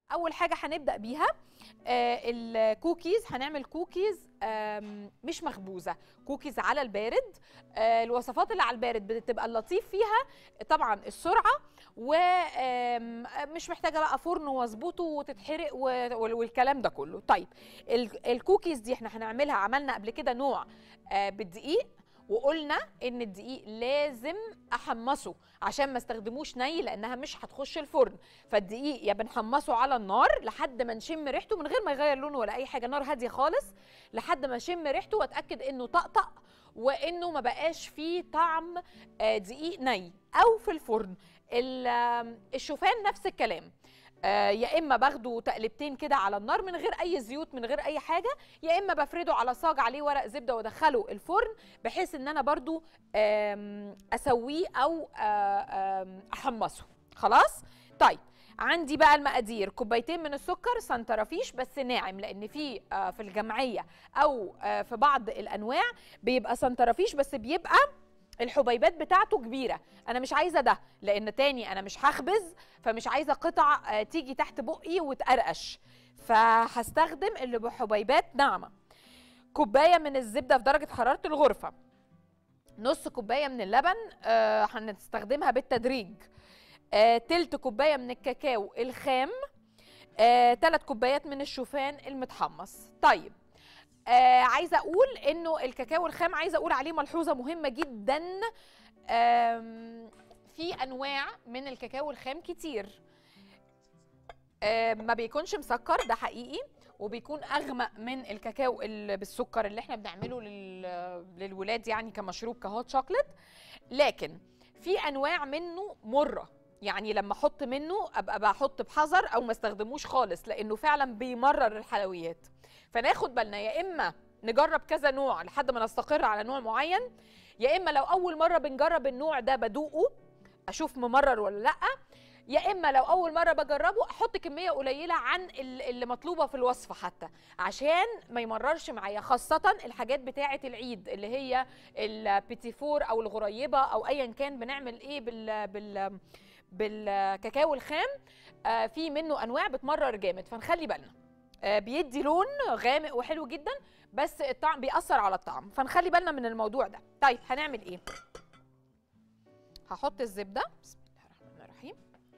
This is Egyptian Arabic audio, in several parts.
اول حاجه هنبدا بيها آه الكوكيز هنعمل كوكيز آم، مش مخبوزه كوكيز على البارد آه الوصفات اللي على البارد بتبقى اللطيف فيها طبعا السرعه ومش محتاجه بقى فرن واظبطه وتتحرق و- وال- والكلام ده كله طيب ال- الكوكيز دي احنا هنعملها عملنا قبل كده نوع آه، بالدقيق وقلنا ان الدقيق لازم احمصه عشان ما استخدموش ني لانها مش هتخش الفرن فالدقيق يا بنحمصه على النار لحد ما نشم ريحته من غير ما يغير لونه ولا اي حاجه نار هاديه خالص لحد ما اشم ريحته واتاكد انه طقطق وانه ما بقاش فيه طعم آه، دقيق ني او في الفرن ال- آم، الشوفان نفس الكلام آه، يا اما باخده تقلبتين كده على النار من غير اي زيوت من غير اي حاجه يا اما بفرده على صاج عليه ورق زبده وادخله الفرن بحيث ان انا برضو آم، اسويه او آه، آم، احمصه خلاص طيب عندي بقى المقادير كوبايتين من السكر سنترافيش بس ناعم لان في آه، في الجمعيه او آه، في بعض الانواع بيبقى سنترافيش بس بيبقى الحبيبات بتاعته كبيره انا مش عايزه ده لان تاني انا مش هخبز فمش عايزه قطع آه، تيجي تحت بقي وتقرقش فهستخدم اللي بحبيبات ناعمه كوبايه من الزبده في درجه حراره الغرفه نص كوبايه من اللبن آه، هنستخدمها بالتدريج آه، تلت كوبايه من الكاكاو الخام آه، تلت كوبايات من الشوفان المتحمص طيب آه عايزه اقول انه الكاكاو الخام عايزه اقول عليه ملحوظه مهمه جدا آم، في انواع من الكاكاو الخام كتير آه ما بيكونش مسكر ده حقيقي وبيكون اغمق من الكاكاو اللي بالسكر اللي احنا بنعمله لل- للولاد يعني كمشروب كهوت شوكليت لكن في انواع منه مره يعني لما احط منه ابقى بحط بحذر او ما استخدموش خالص لانه فعلا بيمرر الحلويات فناخد بالنا يا اما نجرب كذا نوع لحد ما نستقر على نوع معين يا اما لو اول مره بنجرب النوع ده بدوقه اشوف ممرر ولا لا يا اما لو اول مره بجربه احط كميه قليله عن ال- اللي مطلوبه في الوصفه حتى عشان ما يمررش معايا خاصه الحاجات بتاعه العيد اللي هي البيتي فور او الغريبه او ايا كان بنعمل ايه بال بال بالكاكاو الخام آه في منه انواع بتمرر جامد فنخلي بالنا آه بيدي لون غامق وحلو جدا بس الطعم بيأثر على الطعم فنخلي بالنا من الموضوع ده طيب هنعمل ايه هحط الزبده بسم الله الرحمن الرحيم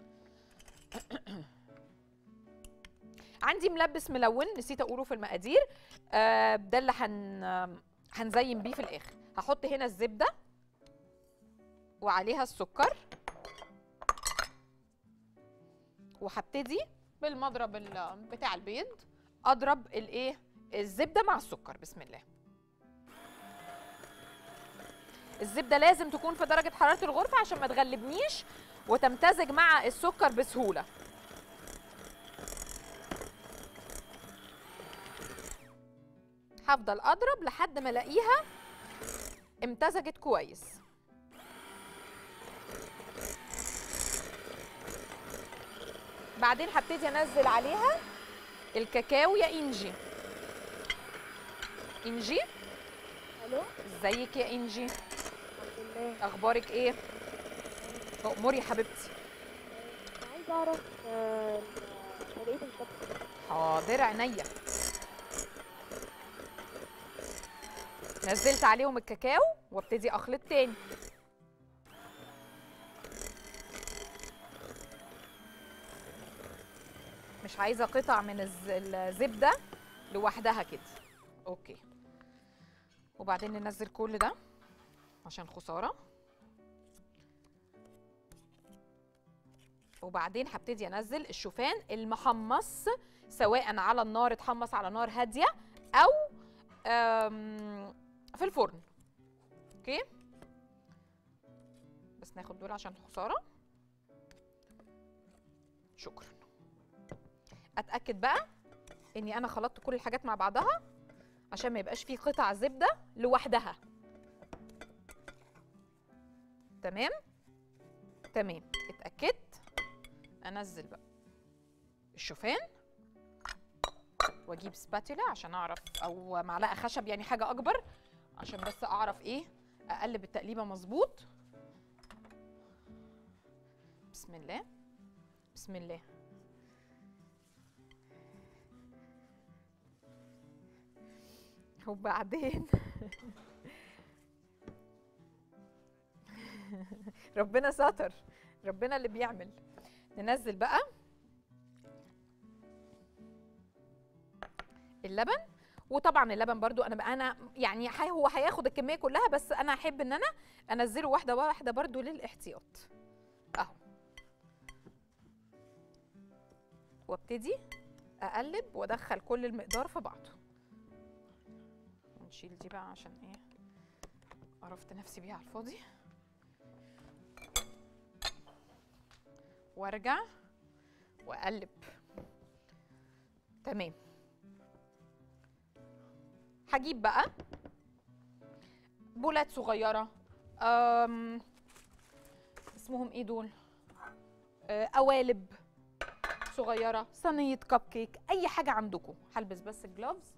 عندي ملبس ملون نسيت اقوله في المقادير آه ده اللي هن هنزين بيه في الاخر هحط هنا الزبده وعليها السكر وهبتدي بالمضرب ال- بتاع البيض اضرب الايه الزبده مع السكر بسم الله الزبده لازم تكون في درجه حراره الغرفه عشان ما تغلبنيش وتمتزج مع السكر بسهوله هفضل اضرب لحد ما الاقيها امتزجت كويس بعدين هبتدي انزل عليها الكاكاو يا انجي انجي الو ازيك يا انجي الحمد لله اخبارك ايه اموري يا حبيبتي عايزه اعرف آه، طريقه الطبخ حاضر عينيا نزلت عليهم الكاكاو وابتدي اخلط تاني مش عايزه قطع من الز- الزبده لوحدها كده اوكي وبعدين ننزل كل ده عشان خساره وبعدين هبتدي انزل الشوفان المحمص سواء على النار اتحمص على نار هاديه او أم، في الفرن اوكي بس ناخد دول عشان خساره شكرا اتاكد بقى اني انا خلطت كل الحاجات مع بعضها عشان ما يبقاش فيه قطع زبده لوحدها تمام تمام اتاكدت انزل بقى الشوفان واجيب سباتولا عشان اعرف او معلقه خشب يعني حاجه اكبر عشان بس اعرف ايه اقلب التقليبه مظبوط بسم الله بسم الله وبعدين ربنا ستر ربنا اللي بيعمل ننزل بقى اللبن وطبعا اللبن برضو انا انا يعني حي- هو هياخد الكميه كلها بس انا احب ان انا انزله واحده واحده برضو للاحتياط اهو وابتدي اقلب وادخل كل المقدار في بعضه نشيل دي بقى عشان ايه عرفت نفسي بيها على الفاضي وارجع واقلب تمام هجيب بقى بولات صغيره أم اسمهم ايه دول آه، قوالب صغيره صينيه كب كيك اي حاجه عندكم هلبس بس الجلوفز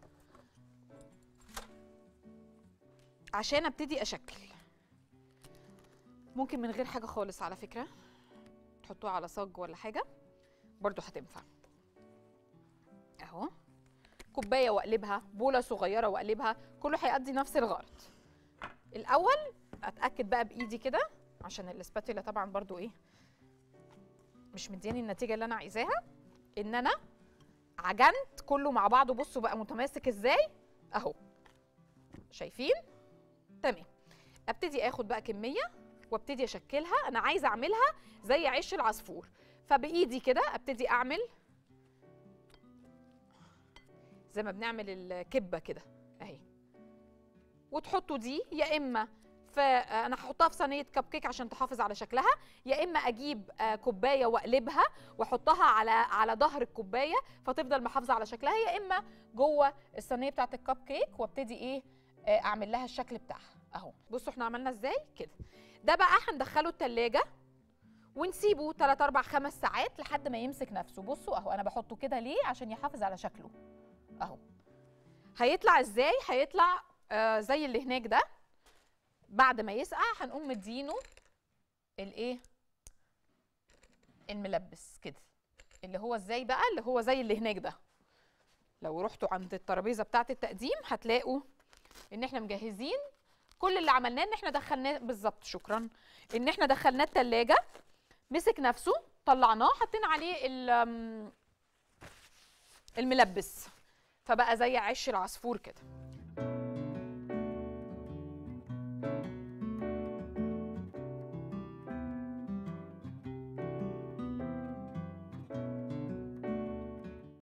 عشان ابتدي اشكل ممكن من غير حاجه خالص على فكره تحطوها على صاج ولا حاجه برضو هتنفع اهو كوبايه واقلبها بوله صغيره واقلبها كله هيأدي نفس الغرض الاول اتاكد بقى بايدي كده عشان الاسباتيلا طبعا برضو ايه مش مدياني النتيجه اللي انا عايزاها ان انا عجنت كله مع بعضه بصوا بقى متماسك ازاي اهو شايفين تمام ابتدي اخد بقى كميه وابتدي اشكلها انا عايزه اعملها زي عيش العصفور فبايدي كده ابتدي اعمل زي ما بنعمل الكبه كده اهي وتحطوا دي يا اما ف انا هحطها في صينيه كب كيك عشان تحافظ على شكلها يا اما اجيب آه، كوبايه واقلبها واحطها على على ظهر الكوبايه فتفضل محافظه على شكلها يا اما جوه الصينيه بتاعه الكب كيك وابتدي ايه آه، اعمل لها الشكل بتاعها اهو بصوا احنا عملنا ازاي كده ده بقى هندخله التلاجة ونسيبه 3 4 5 ساعات لحد ما يمسك نفسه بصوا اهو انا بحطه كده ليه عشان يحافظ على شكله اهو هيطلع ازاي هيطلع آه زي اللي هناك ده بعد ما يسقع هنقوم مدينه الايه الملبس كده اللي هو ازاي بقى اللي هو زي اللي هناك ده لو رحتوا عند الترابيزه بتاعه التقديم هتلاقوا ان احنا مجهزين كل اللي عملناه ان احنا دخلناه بالظبط شكرا ان احنا دخلناه التلاجة مسك نفسه طلعناه حطينا عليه ال- أم، الملبس فبقى زي عش العصفور كده